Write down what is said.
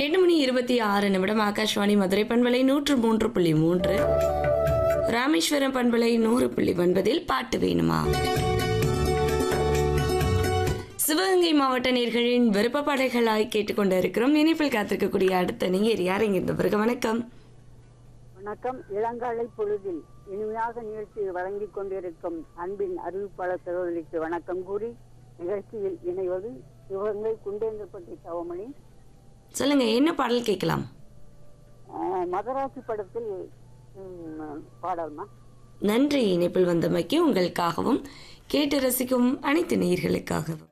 எட்டு மணி இருபத்தி ஆறு நிமிடம் ஆகாஷ்வாணி மதுரை பண்பலை நூற்று மூன்று புள்ளி மூன்று ராமேஸ்வரம் பண்பலை நூறு புள்ளி ஒன்பதில் பாட்டு வேணுமா சிவகங்கை மாவட்ட நேர்களின் விருப்ப பாடல்களாய் கேட்டுக்கொண்டு இருக்கிறோம் இனிப்பில் காத்திருக்கக்கூடிய அடுத்த நீர் யார் இங்கிருந்த பிறகு வணக்கம் வணக்கம் இளங்காலை பொழுதில் இனிமையாக நிகழ்ச்சி வழங்கிக் கொண்டிருக்கும் அன்பின் அறிவிப்பாளர் சகோதரிக்கு வணக்கம் கூறி நிகழ்ச்சியில் இணைவது சிவகங்கை குண்டேந்தப்பட்டி தவமணி சொல்லுங்க என்ன பாடல் கேட்கலாம் அஹ், மதராசி படத்தில் ம், பாடல்மா நன்றி இணைப்பில் வந்தமைக்கு உங்களுக்காகவும் கேட்டு ரசிக்கும் அனைத்து நேயர்களுக்காகவும்